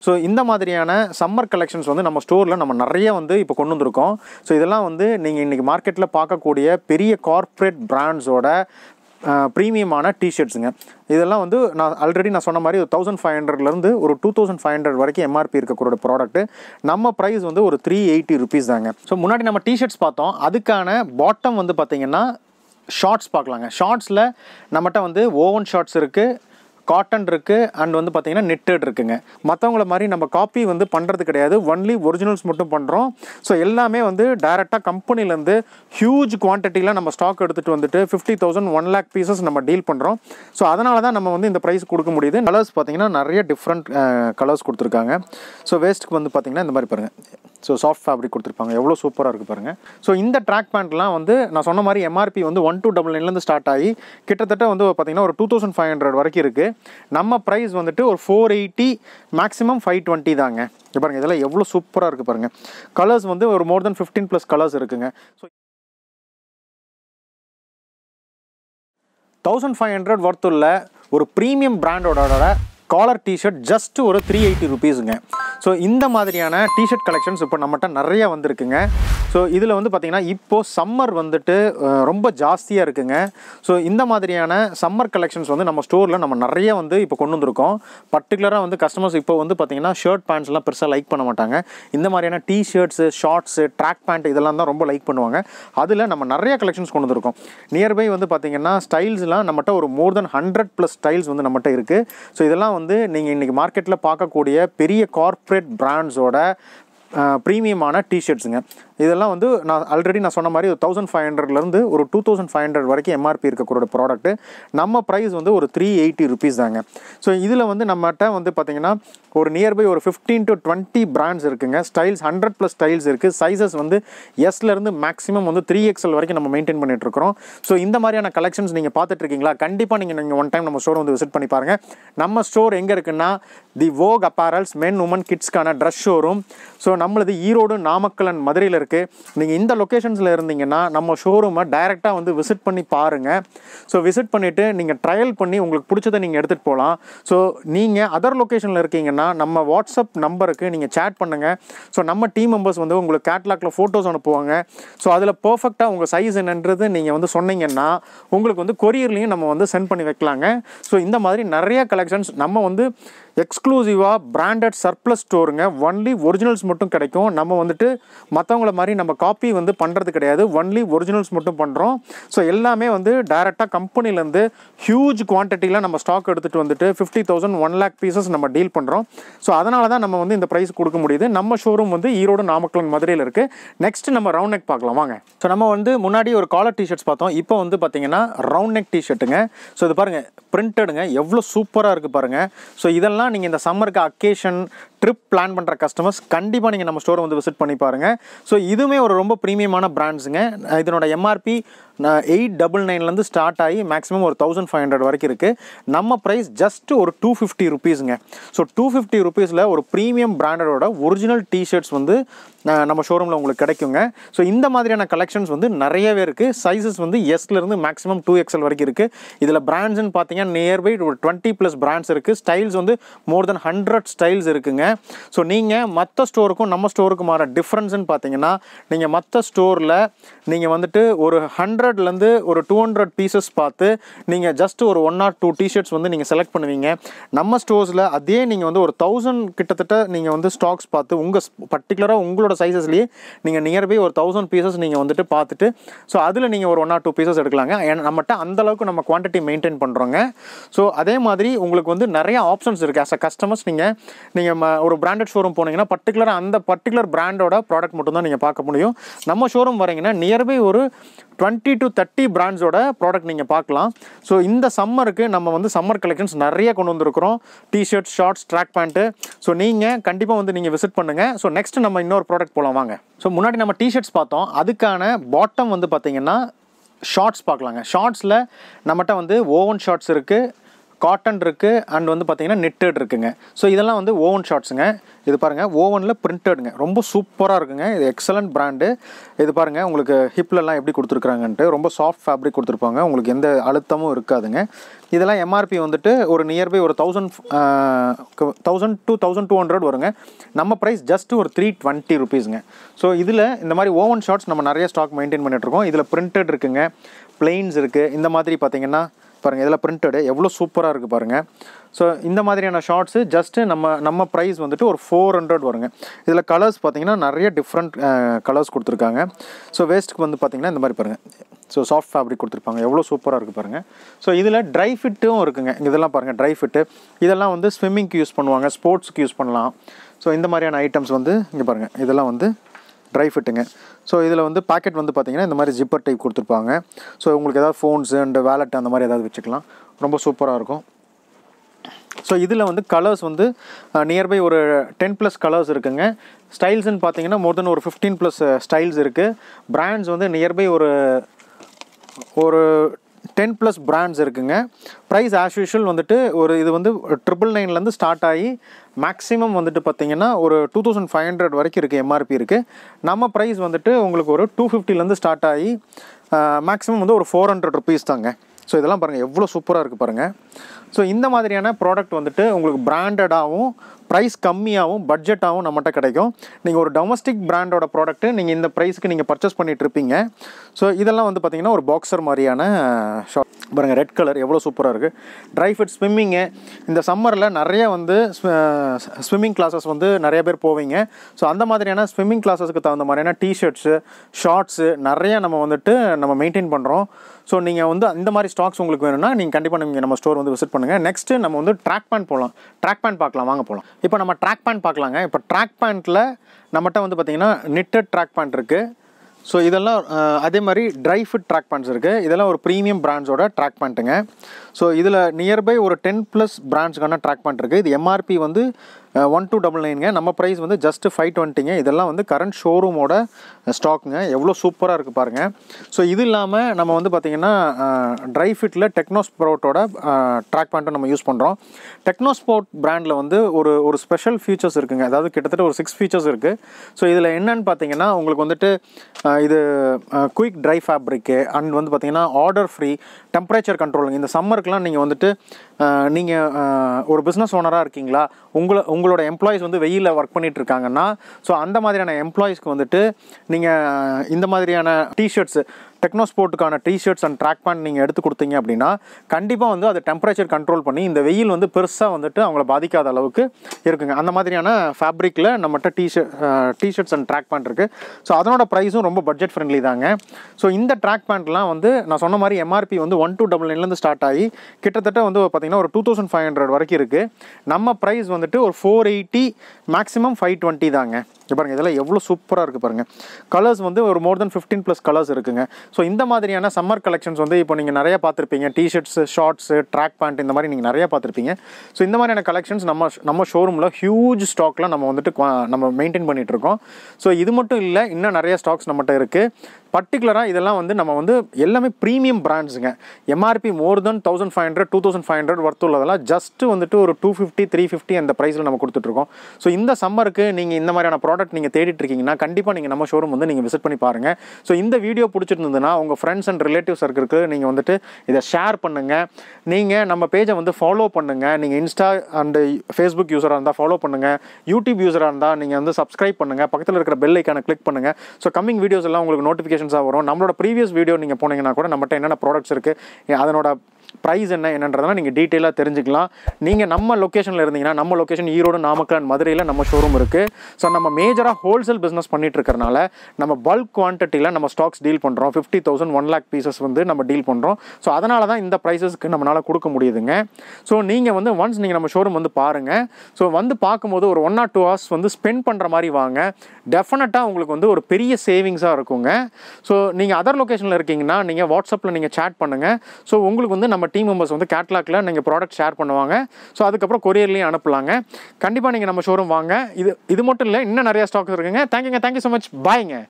so இந்த மாதிரியான summer collections வந்து நம்ம ஸ்டோரில் நம்ம நிறைய வந்து இப்போ கொண்டு வந்திருக்கோம் ஸோ இதெல்லாம் வந்து நீங்கள் இன்றைக்கி மார்க்கெட்டில் பார்க்கக்கூடிய பெரிய கார்ப்பரேட் பிராண்ட்ஸோட ப்ரீமியமான டிஷர்ட்ஸுங்க இதெல்லாம் வந்து நான் ஆல்ரெடி நான் சொன்ன மாதிரி ஒரு தௌசண்ட் ஃபைவ் ஹண்ட்ரட்லேருந்து ஒரு டூ தௌசண்ட் ஃபைவ் ஹண்ட்ரட் வரைக்கும் எம்ஆர்பி இருக்கக்கூடிய ப்ராடக்ட் நம்ம ப்ரைஸ் வந்து ஒரு த்ரீ எயிட்டி ருபீஸ் தாங்க ஸோ முன்னாடி நம்ம டிஷர்ட்ஸ் பார்த்தோம் அதுக்கான பாட்டம் வந்து பார்த்தீங்கன்னா ஷார்ட்ஸ் பார்க்கலாங்க ஷார்ட்ஸில் நம்மகிட்ட வந்து ஓவன் ஷார்ட்ஸ் இருக்குது காட்டன் இருக்குது அண்ட் வந்து பார்த்தீங்கன்னா நெட்டட் இருக்குங்க மற்றவங்கள மாதிரி நம்ம காப்பி வந்து பண்ணுறது கிடையாது ஒன்லி ஒரிஜினல்ஸ் மட்டும் பண்ணுறோம் ஸோ எல்லாமே வந்து டைரெக்டாக கம்பெனிலேருந்து ஹியூஜ் குவான்டிட்டியில் நம்ம ஸ்டாக் எடுத்துகிட்டு வந்துட்டு fifty thousand one lakh pieces நம்ம டீல் பண்ணுறோம் ஸோ அதனால தான் நம்ம வந்து இந்த ப்ரைஸ் கொடுக்க முடியுது கலர்ஸ் பார்த்தீங்கன்னா நிறைய டிஃப்ரெண்ட் கலர்ஸ் கொடுத்துருக்காங்க ஸோ வேஸ்ட்டுக்கு வந்து பார்த்தீங்கன்னா இந்த மாதிரி பாருங்கள் ஸோ சாஃப்ட் ஃபேப்ரிக் கொடுத்துருப்பாங்க எவ்வளோ சூப்பராக இருக்குது பாருங்கள் ஸோ இந்த ட்ராக் பேண்ட்லாம் வந்து நான் சொன்ன மாதிரி எம்ஆர்பி வந்து ஒன் டூ டபுள் நைன்லேருந்து ஸ்டார்ட் ஆகி கிட்டத்தட்ட வந்து பார்த்தீங்கன்னா ஒரு டூ தௌசண்ட் ஃபைவ் ஹண்ட்ரட் வரைக்கும் இருக்குது நம்ம ப்ரைஸ் வந்துட்டு ஒரு four eighty maximum five twenty தாங்க இங்க பாருங்கள் இதெல்லாம் எவ்வளோ சூப்பராக இருக்குது பாருங்கள் கலர்ஸ் வந்து ஒரு more than fifteen plus colours இருக்குங்க so thousand five hundred worth உள்ள ஒரு ப்ரீமியம் பிராண்டோட காலர் டிஷர்ட் ஜஸ்ட் ஒரு த்ரீ எயிட்டி ருபீஸுங்க ஸோ இந்த மாதிரியான டிஷர்ட் கலெக்ஷன்ஸ் இப்போ நம்மகிட்ட நிறைய வந்திருக்குங்க ஸோ இதில் வந்து பார்த்திங்கன்னா இப்போது சம்மர் வந்துட்டு அஹ், ரொம்ப ஜாஸ்தியாக இருக்குங்க ஸோ இந்த மாதிரியான சம்மர் கலெக்ஷன்ஸ் வந்து நம்ம ஸ்டோரில் நம்ம நிறைய வந்து இப்போ கொண்டு வந்திருக்கோம் பர்டிகுலராக வந்து கஸ்டமர்ஸ் இப்போ வந்து பார்த்திங்கன்னா ஷர்ட் பேண்ட்ஸ்லாம் பெருசாக லைக் பண்ண மாட்டாங்க இந்த மாதிரியான T shirts shorts track pant இதெல்லாம் தான் ரொம்ப லைக் பண்ணுவாங்க அதில் நம்ம நிறைய கலெக்ஷன்ஸ் கொண்டு வந்திருக்கோம் நியர்பை வந்து பார்த்திங்கன்னா ஸ்டைல்ஸ்லாம் நம்மகிட்ட ஒரு more than hundred plus styles வந்து நம்மகிட்ட இருக்குது ஸோ இதெல்லாம் வந்து நீங்கள் இன்றைக்கி மார்க்கெட்டில் பார்க்கக்கூடிய பெரிய கார்ப்பரேட் பிராண்ட்ஸோட ப்ரீமியமான டிஷர்ட்ஸுங்க இதெல்லாம் வந்து நான் ஆல்ரெடி நான் சொன்ன மாதிரி ஒரு தௌசண்ட் ஃபைவ் ஹண்ட்ரட்லேருந்து ஒரு டூ தௌசண்ட் ஃபைவ் ஹண்ட்ரட் வரைக்கும் எம்ஆர்பி இருக்கக்கூடிய ப்ராடக்ட் நம்ம ப்ரைஸ் வந்து ஒரு த்ரீ எயிட்டி ருபீஸ் தாங்க ஸோ இதில் வந்து நம்மகிட்ட வந்து பார்த்தீங்கன்னா ஒரு நியர்பை ஒரு ஃபிஃப்டீன் டு டுவெண்ட்டி பிராண்ட்ஸ் இருக்குங்க ஸ்டைல்ஸ் ஹண்ட்ரட் ப்ளஸ் ஸ்டைல்ஸ் இருக்குது சைஸஸ் வந்து எஸ்லேருந்து மேக்ஸிமம் வந்து த்ரீ எக்ஸல் வரைக்கும் நம்ம மெயின்டைன் பண்ணிட்டு இருக்கிறோம் ஸோ இந்த மாதிரியான கலெக்ஷன்ஸ் நீங்கள் பார்த்துட்டு இருக்கீங்களா கண்டிப்பாக நீங்கள் நீங்கள் ஒன் டைம் நம்ம ஸ்டோர் வந்து விசிட் பண்ணி பாருங்கள் நம்ம ஸ்டோர் எங்கே இருக்குன்னா the Vogue apparels men women கிட்ஸ்க்கான ட்ரெஸ் ஷோரூம் ஸோ நம்மளது ஈரோடு நாமக்கல் அண்ட் மதுரையில் இருக்குது நீங்கள் இந்த லொக்கேஷன்ஸில் இருந்தீங்கன்னா நம்ம ஷோரூமை டைரெக்டாக வந்து விசிட் பண்ணி பாருங்கள் ஸோ விசிட் பண்ணிவிட்டு நீங்கள் ட்ரையல் பண்ணி உங்களுக்கு பிடிச்சதை நீங்கள் எடுத்துகிட்டு போகலாம் ஸோ நீங்கள் அதர் லொக்கேஷனில் இருக்கீங்கன்னா நம்ம வாட்ஸ்அப் நம்பருக்கு நீங்கள் சேட் பண்ணுங்கள் ஸோ நம்ம டீம் மெம்பர்ஸ் வந்து உங்களுக்கு கேட்லாக்ல ஃபோட்டோஸ் அனுப்புவாங்க ஸோ அதில் பர்ஃபெக்டாக உங்கள் சைஸ் என்னன்றது நீங்கள் வந்து சொன்னீங்கன்னா உங்களுக்கு வந்து கொரியர்லேயும் நம்ம வந்து சென்ட் பண்ணி வைக்கலாங்க ஸோ இந்த மாதிரி நிறைய கலெக்ஷன்ஸ் நம்ம வந்து எக்ஸ்க்ளூசிவாக பிராண்டட் சர்ப்ளஸ் ஸ்டோருங்க ஒன்லி ஒரிஜினல்ஸ் மட்டும் கிடைக்கும் நம்ம வந்துட்டு மற்றவங்கள மாதிரி நம்ம காப்பி வந்து பண்ணுறது கிடையாது ஒன்லி ஒரிஜினல்ஸ் மட்டும் பண்ணுறோம் ஸோ எல்லாமே வந்து டைரெக்டாக கம்பெனிலேருந்து ஹியூஜ் குவான்டிட்டியில் நம்ம ஸ்டாக் எடுத்துகிட்டு வந்துட்டு fifty thousand one lakh pieces நம்ம டீல் பண்ணுறோம் ஸோ அதனால தான் நம்ம வந்து இந்த ப்ரைஸ் கொடுக்க முடியுது நம்ம ஷோரூம் வந்து ஈரோடு நாமக்கல் மதுரையில் இருக்குது நெக்ஸ்ட் நம்ம ரவுண்ட் நெக் பார்க்கலாம் வாங்க ஸோ நம்ம வந்து முன்னாடி ஒரு காலர் டிஷர்ட்ஸ் பார்த்தோம் இப்போ வந்து பார்த்தீங்கன்னா ரவுண்ட் நெக் டிஷர்ட்டுங்க ஸோ இது பாருங்கள் பிரிண்டடுங்க எவ்வளோ சூப்பராக இருக்குது பாருங்கள் ஸோ இதெல்லாம் நீங்கள் இந்த சம்மருக்கு அக்கேஷன் ட்ரிப் பிளான் பண்ணுற கஸ்டமர்ஸ் கண்டிப்பாக நீங்கள் நம்ம ஸ்டோரை வந்து விசிட் பண்ணி பாருங்கள் ஸோ இதுவுமே ஒரு ரொம்ப ப்ரீமியமான பிராண்ட்ஸுங்க இதனோட எம்ஆர்பி எயிட் டபுள் நைன்லேருந்து ஸ்டார்ட் ஆகி மேக்ஸிமம் ஒரு தௌசண்ட் ஃபைவ் ஹண்ட்ரட் வரைக்கும் இருக்குது நம்ம ப்ரைஸ் ஜஸ்ட் ஒரு டூ ஃபிஃப்டி ருபீஸுங்க ஸோ டூ ஃபிஃப்டி ருபீஸில் ஒரு ப்ரீமியம் பிராண்டடோட ஒரிஜினல் டிஷர்ட்ஸ் வந்து அஹ், நம்ம ஷோரூமில் உங்களுக்கு கிடைக்குங்க ஸோ இந்த மாதிரியான கலெக்ஷன்ஸ் வந்து நிறையவே இருக்குது சைஸஸ் வந்து எஸ்லேருந்து மேக்ஸிமம் டூ எக்ஸல் வரைக்கும் இருக்குது இதில் பிராண்ட்ஸ்னு பார்த்தீங்கன்னா நியர்பை ஒரு டுவெண்ட்டி ப்ளஸ் பிராண்ட்ஸ் இருக்குது ஸ்டைல்ஸ் வந்து மோர் தென் ஹண்ட்ரட் ஸ்டைல்ஸ் இருக்குங்க ஸோ நீங்கள் மற்ற ஸ்டோருக்கும் நம்ம ஸ்டோருக்கும் மாற டிஃப்ரென்ஸ்னு பார்த்தீங்கன்னா நீங்கள் மற்ற ஸ்டோரில் நீங்கள் வந்துட்டு ஒரு ஹண்ட்ரட்லேருந்து ஒரு டூ ஹண்ட்ரட் பீசஸ் பார்த்து நீங்கள் ஜஸ்ட் ஒரு ஒன் ஆர் டூ டிஷர்ட்ஸ் வந்து நீங்கள் செலக்ட் பண்ணுவீங்க நம்ம ஸ்டோர்ஸில் அதே நீங்கள் வந்து ஒரு தௌசண்ட் கிட்டத்தட்ட நீங்கள் வந்து ஸ்டாக்ஸ் பார்த்து உங்கள் பர்டிகுலராக உங்களோட சைஸஸ்லேயே நீங்கள் நியர்பை ஒரு தௌசண்ட் பீசஸ் நீங்கள் வந்துட்டு பார்த்துட்டு ஸோ அதில் நீங்கள் ஒரு ஒன் ஆர் டூ பீசஸ் எடுக்கலாங்க ஏன்னா நம்மகிட்ட அந்த அளவுக்கு நம்ம குவான்டிட்டி மெயின்டைன் பண்ணுறோங்க ஸோ அதே மாதிரி உங்களுக்கு வந்து நிறைய ஆப்ஷன்ஸ் இருக்குது ஆஸ் அ கஸ்டமர்ஸ் நீங்கள் நீங்கள் ஒரு பிராண்டட் ஷோரூம் போனீங்கன்னா பர்டிகுலராக அந்த பர்டிகுலர் பிராண்டோட ப்ராடக்ட் மட்டும் தான் நீங்கள் பார்க்க முடியும் நம்ம ஷோரூம் வரீங்கன்னா நியர்பை ஒரு டுவெண்ட்டி டு தேர்ட்டி பிராண்ட்ஸோட ப்ராடக்ட் நீங்கள் பார்க்கலாம் ஸோ இந்த சம்மருக்கு நம்ம வந்து சம்மர் கலெக்ஷன்ஸ் நிறைய கொண்டு வந்திருக்கிறோம் T shirt shorts track pant so நீங்கள் கண்டிப்பாக வந்து நீங்கள் விசிட் பண்ணுங்கள் ஸோ நெக்ஸ்ட் நம்ம இன்னொரு ப்ராடக்ட் போகலாம் வாங்க ஸோ முன்னாடி நம்ம டிஷர்ட்ஸ் பார்த்தோம் அதுக்கான பாட்டம் வந்து பார்த்தீங்கன்னா ஷார்ட்ஸ் பார்க்கலாங்க ஷார்ட்ஸில் நம்மகிட்ட வந்து ஓவன் ஷார்ட்ஸ் இருக்குது காட்டன் இருக்குது அண்ட் வந்து பார்த்தீங்கன்னா நெட்டட் இருக்குங்க ஸோ இதெல்லாம் வந்து ஓவன் ஷார்ட்ஸுங்க இது பாருங்கள் ஓவனில் பிரிண்டடுங்க ரொம்ப சூப்பராக இருக்குங்க இது எக்ஸலண்ட் பிராண்டு இது பாருங்கள் உங்களுக்கு ஹிப்லலாம் எப்படி கொடுத்துருக்குறாங்கன்ட்டு ரொம்ப சாஃப்ட் ஃபேப்ரிக் கொடுத்துருப்பாங்க உங்களுக்கு எந்த அழுத்தமும் இருக்காதுங்க இதெல்லாம் எம்ஆர்பி வந்துட்டு ஒரு நியர்பை ஒரு thousand thousand two thousand two hundred வருங்க நம்ம ப்ரைஸ் ஜஸ்ட் ஒரு த்ரீ டுவெண்ட்டி ருபீஸுங்க ஸோ இதில் இந்த மாதிரி ஓவன் ஷார்ட்ஸ் நம்ம நிறைய ஸ்டாக் மெயின்டைன் பண்ணிகிட்ருக்கோம் இதில் பிரிண்டட் இருக்குங்க பிளெயின்ஸ் இருக்குது இந்த மாதிரி பார்த்தீங்கன்னா பாருங்கள் இதில் பிரிண்டடு எவ்வளோ சூப்பராக இருக்குது பாருங்கள் ஸோ இந்த மாதிரியான ஷார்ட்ஸு ஜஸ்ட்டு நம்ம நம்ம ப்ரைஸ் வந்துட்டு ஒரு ஃபோர் ஹண்ட்ரட் வருங்க இதில் கலர்ஸ் பார்த்தீங்கன்னா நிறைய டிஃப்ரெண்ட் கலர்ஸ் கொடுத்துருக்காங்க ஸோ வேஸ்ட்டுக்கு வந்து பார்த்தீங்கன்னா இந்த மாதிரி பாருங்கள் ஸோ சாஃப்ட் ஃபேப்ரிக் கொடுத்துருப்பாங்க எவ்வளோ சூப்பராக இருக்குது பாருங்கள் ஸோ இதில் ட்ரை ஃபிட்டும் இருக்குங்க இதெல்லாம் பாருங்கள் ட்ரை ஃபிட்டு இதெல்லாம் வந்து ஸ்விம்மிங்க்கு யூஸ் பண்ணுவாங்க ஸ்போர்ட்ஸ்க்கு யூஸ் பண்ணலாம் ஸோ இந்த மாதிரியான ஐட்டம்ஸ் வந்து இங்கே பாருங்கள் இதெல்லாம் வந்து ட்ரை ஃபிட்டுங்க ஸோ இதில் வந்து பாக்கெட் வந்து பார்த்தீங்கன்னா இந்த மாதிரி ஜிப்பர் டைப் கொடுத்துருப்பாங்க ஸோ உங்களுக்கு ஏதாவது ஃபோன்ஸ் அண்ட் வேலட் அந்த மாதிரி ஏதாவது வச்சுக்கலாம் ரொம்ப சூப்பராக இருக்கும் ஸோ இதில் வந்து கலர்ஸ் வந்து நியர்பை ஒரு டென் ப்ளஸ் கலர்ஸ் இருக்குங்க ஸ்டைல்ஸ்னு பார்த்தீங்கன்னா மோர் தென் ஒரு ஃபிஃப்டீன் ப்ளஸ் ஸ்டைல்ஸ் இருக்குது பிராண்ட்ஸ் வந்து நியர்பை ஒரு ஒரு டென் ப்ளஸ் பிராண்ட்ஸ் இருக்குங்க ப்ரைஸ் ஆஸ் யூஷுவல் வந்துட்டு ஒரு இது வந்து ட்ரிபிள் நைன்லேருந்து ஸ்டார்ட் ஆகி மேக்ஸிமம் வந்துட்டு பார்த்தீங்கன்னா ஒரு டூ தௌசண்ட் ஃபைவ் ஹண்ட்ரட் வரைக்கும் இருக்குது எம்ஆர்பி இருக்குது நம்ம ப்ரைஸ் வந்துட்டு உங்களுக்கு ஒரு டூ ஃபிஃப்டிலேருந்து ஸ்டார்ட் ஆகி மேக்ஸிமம் வந்து ஒரு ஃபோர் ஹண்ட்ரட் ருபீஸ் தாங்க ஸோ இதெல்லாம் பாருங்கள் எவ்வளோ சூப்பராக இருக்குது பாருங்கள் ஸோ இந்த மாதிரியான ப்ராடக்ட் வந்துட்டு உங்களுக்கு பிராண்டடாகவும் ப்ரைஸ் கம்மியாகவும் பட்ஜெட்டாகவும் நம்மகிட்ட கிடைக்கும் நீங்கள் ஒரு டொமஸ்டிக் பிராண்டோட ப்ராடக்ட்டு நீங்கள் இந்த ப்ரைஸ்க்கு நீங்கள் பர்ச்சேஸ் பண்ணிட்டு இருப்பீங்க ஸோ இதெல்லாம் வந்து பார்த்தீங்கன்னா ஒரு பாக்ஸர் மாதிரியான ஷாப் பாருங்கள் ரெட் கலர் எவ்வளோ சூப்பராக இருக்குது ட்ரை ஃபிட் ஸ்விம்மிங்கு இந்த சம்மரில் நிறைய வந்து ஸ்விம்மிங் கிளாஸஸ் வந்து நிறைய பேர் போவீங்க ஸோ அந்த மாதிரியான ஸ்விம்மிங் கிளாஸஸ்க்கு தகுந்த மாதிரியான டிஷர்ட்ஸு ஷார்ட்ஸு நிறைய நம்ம வந்துட்டு நம்ம மெயின்டைன் பண்ணுறோம் ஸோ நீங்கள் வந்து இந்த மாதிரி ஸ்டாக்ஸ் உங்களுக்கு வேணும்னா நீங்கள் கண்டிப்பாக நீங்கள் நம்ம ஸ்டோர் வந்து விசிட் பண்ணுங்கள் நெக்ஸ்ட்டு நம்ம வந்து ட்ராக் பேண்ட் போகலாம் ட்ராக் பேண்ட் பார்க்கலாம் வாங்க போகலாம் இப்போ நம்ம ட்ராக் பேண்ட் பார்க்கலாங்க இப்போ ட்ராக் பேண்ட்டில் நம்மகிட்ட வந்து பார்த்திங்கன்னா நிட்டட் ட்ராக் பேண்ட் இருக்குது ஸோ இதெல்லாம் அஹ், அதே மாதிரி ட்ரை ஃபிட் ட்ராக் பேண்ட்ஸ் இருக்குது இதெல்லாம் ஒரு ப்ரீமியம் பிராண்ட்ஸோட ட்ராக் பேண்ட்டுங்க ஸோ இதில் நியர்பை ஒரு டென் ப்ளஸ் பிராண்ட்ஸ்க்கான ட்ராக் பேண்ட் இருக்குது இது எம்ஆர்பி வந்து ஒன் டூ டபுள் நைனுங்க நம்ம ப்ரைஸ் வந்து ஜஸ்ட் ஃபைவ் டுவெண்ட்டிங்க இதெல்லாம் வந்து கரண்ட் ஷோரூமோட ஸ்டாக்குங்க எவ்வளோ சூப்பராக இருக்குது பாருங்கள் ஸோ இது இல்லாமல் நம்ம வந்து பார்த்திங்கன்னா ட்ரை ஃபிட்டில் டெக்னோஸ்போர்ட்டோட ட்ராக் பேண்ட்டும் நம்ம யூஸ் பண்ணுறோம் டெக்னோஸ்போர்ட் பிராண்டில் வந்து ஒரு ஒரு ஸ்பெஷல் ஃபீச்சர்ஸ் இருக்குங்க அதாவது கிட்டத்தட்ட ஒரு சிக்ஸ் ஃபீச்சர்ஸ் இருக்குது ஸோ இதில் என்னன்னு பார்த்தீங்கன்னா உங்களுக்கு வந்துட்டு அஹ், இது குயிக் ட்ரை ஃபேப்ரிக்கு அண்ட் வந்து பார்த்தீங்கன்னா ஆர்டர் ஃப்ரீ டெம்பரேச்சர் கண்ட்ரோலுங்க இந்த சம்மருக்குலாம் நீங்கள் வந்துட்டு நீங்கள் ஒரு பிஸ்னஸ் ஓனராக இருக்கீங்களா உங்களை உங்களோட எம்ப்ளாயிஸ் வந்து வெயிலில் ஒர்க் பண்ணிட்டு இருக்காங்கன்னா ஸோ அந்த மாதிரியான எம்ப்ளாயிஸ்க்கு வந்துட்டு நீங்கள் இந்த மாதிரியான டிஷர்ட்ஸு டெக்னோஸ்போர்ட்டுக்கான டிஷர்ட்ஸ் அண்ட் ட்ராக் பேண்ட் நீங்கள் எடுத்து கொடுத்தீங்க அப்படின்னா கண்டிப்பாக வந்து அது டெம்பரேச்சர் கண்ட்ரோல் பண்ணி இந்த வெயில் வந்து பெருசாக வந்துட்டு அவங்கள பாதிக்காத அளவுக்கு இருக்குங்க அந்த மாதிரியான ஃபேப்ரிக்கில் நம்மகிட்ட T shirt T shirts and track pant இருக்குது ஸோ அதனோட ப்ரைஸும் ரொம்ப பட்ஜெட் ஃப்ரெண்ட்லி தாங்க ஸோ இந்த ட்ராக் பேண்ட்லாம் வந்து நான் சொன்ன மாதிரி எம்ஆர்பி வந்து ஒன் டூ டபுள் நைன்லேருந்து ஸ்டார்ட் ஆகி கிட்டத்தட்ட வந்து பார்த்தீங்கன்னா ஒரு டூ தௌசண்ட் ஃபைவ் ஹண்ட்ரட் வரைக்கும் இருக்குது நம்ம ப்ரைஸ் வந்துட்டு ஒரு four eighty maximum five twenty தாங்க இங்க பாருங்க இதெல்லாம் எவ்வளோ சூப்பராக இருக்குது பாருங்கள் கலர்ஸ் வந்து ஒரு more than fifteen plus colours இருக்குங்க ஸோ இந்த மாதிரியான சம்மர் கலெக்ஷன்ஸ் வந்து இப்போ நீங்கள் நிறைய பார்த்துருப்பீங்க டிஷர்ட்ஸு ஷார்ட்ஸு ட்ராக் பேண்ட் இந்த மாதிரி நீங்கள் நிறைய பார்த்துருப்பீங்க ஸோ இந்த மாதிரியான கலெக்ஷன்ஸ் நம்ம நம்ம ஷோரூமில் ஹியூஜ் ஸ்டாக்லாம் நம்ம வந்துட்டு qua- நம்ம மெயின்டைன் பண்ணிட்டு இருக்கோம் ஸோ இது மட்டும் இல்லை இன்னும் நிறைய ஸ்டாக்ஸ் நம்மகிட்ட இருக்குது பர்டிகுலராக இதெல்லாம் வந்து நம்ம வந்து எல்லாமே ப்ரீமியம் பிராண்ட்ஸுங்க MRP more than thousand five hundred two thousand five hundred worth உள்ளதெல்லாம் ஜஸ்ட் வந்துட்டு ஒரு டூ ஃபிஃப்டி த்ரீ ஃபிஃப்டி அந்த ப்ரைஸில் நம்ம கொடுத்துட்ருக்கோம் ஸோ இந்த சம்மருக்கு நீங்கள் இந்த மாதிரியான ப்ராடக்ட் நீங்கள் தேடிட்டு இருக்கீங்கன்னா கண்டிப்பாக நீங்கள் நம்ம ஷோரூம் வந்து நீங்கள் விசிட் பண்ணி பாருங்கள் ஸோ இந்த வீடியோ பிடிச்சிருந்ததுன்னா உங்கள் ஃப்ரெண்ட்ஸ் அண்ட் ரிலேட்டிவ் சர்க்கிளுக்கு நீங்கள் வந்துட்டு இதை ஷேர் பண்ணுங்கள் நீங்கள் நம்ம பேஜை வந்து ஃபாலோ பண்ணுங்கள் நீங்கள் இன்ஸ்டா அண்ட் ஃபேஸ்புக் யூஸராக இருந்தால் ஃபாலோ பண்ணுங்கள் யூடியூப் யூஸராக இருந்தால் நீங்கள் வந்து சப்ஸ்கிரைப் பண்ணுங்கள் பக்கத்தில் இருக்கிற பெல் ஐக்கானை கிளிக் பண்ணுங்கள் ஸோ கம்மிங் வீடியோஸ் எல்லாம் உங்களுக்கு நோட்டிஃபிகேஷன்ஸாக வரும் நம்மளோட ப்ரீவியஸ் வீடியோ நீங்கள் போனீங்கன்னா கூட நம்மகிட்ட என்னென்ன ப்ராடக்ட்ஸ் இருக்குது அதனோட ப்ரைஸ் என்ன என்னன்றதெல்லாம் நீங்கள் டீட்டெயிலாக தெரிஞ்சுக்கலாம் நீங்கள் நம்ம லொக்கேஷனில் இருந்தீங்கன்னா நம்ம லொக்கேஷன் ஈரோடு நாமக்கல் and மதுரையில் நம்ம ஷோரூம் இருக்குது ஸோ நம்ம மேஜராக ஹோல்சேல் பிஸ்னஸ் பண்ணிட்டு இருக்கறனால நம்ம பல்க் குவான்டிட்டியில் நம்ம ஸ்டாக்ஸ் டீல் பண்ணுறோம் fifty thousand one lakh pieces வந்து நம்ம டீல் பண்ணுறோம் ஸோ அதனால தான் இந்த ப்ரைஸஸ்க்கு நம்மளால் கொடுக்க முடியுதுங்க ஸோ நீங்கள் வந்து ஒன்ஸ் நீங்கள் நம்ம ஷோரூம் வந்து பாருங்கள் ஸோ வந்து பார்க்கும்போது ஒரு ஒன் ஆர் டூ ஹவர்ஸ் வந்து ஸ்பெண்ட் பண்ணுற மாதிரி வாங்க டெஃபினட்டாக உங்களுக்கு வந்து ஒரு பெரிய சேவிங்ஸாக இருக்குங்க ஸோ நீங்கள் அதர் லொக்கேஷனில் இருக்கீங்கன்னா நீங்கள் வாட்ஸ்அப்பில் நீங்கள் சேட் பண்ணுங்கள் ஸோ உங்களுக்கு வந்து நம்ம டீம் மெம்பர்ஸ் வந்து கேட்லாக்ல நீங்கள் ப்ராடக்ட் ஷேர் பண்ணுவாங்க ஸோ அதுக்கப்புறம் கொரியர்லேயும் அனுப்பலாங்க கண்டிப்பாக நீங்கள் நம்ம ஷோரூம் வாங்க இது இது மட்டும் இல்லை இன்னும் நிறைய ஸ்டாக்ஸ் இருக்குங்க தேங்க்யூங்க தேங்க்யூ ஸோ மச் பாய்ங்க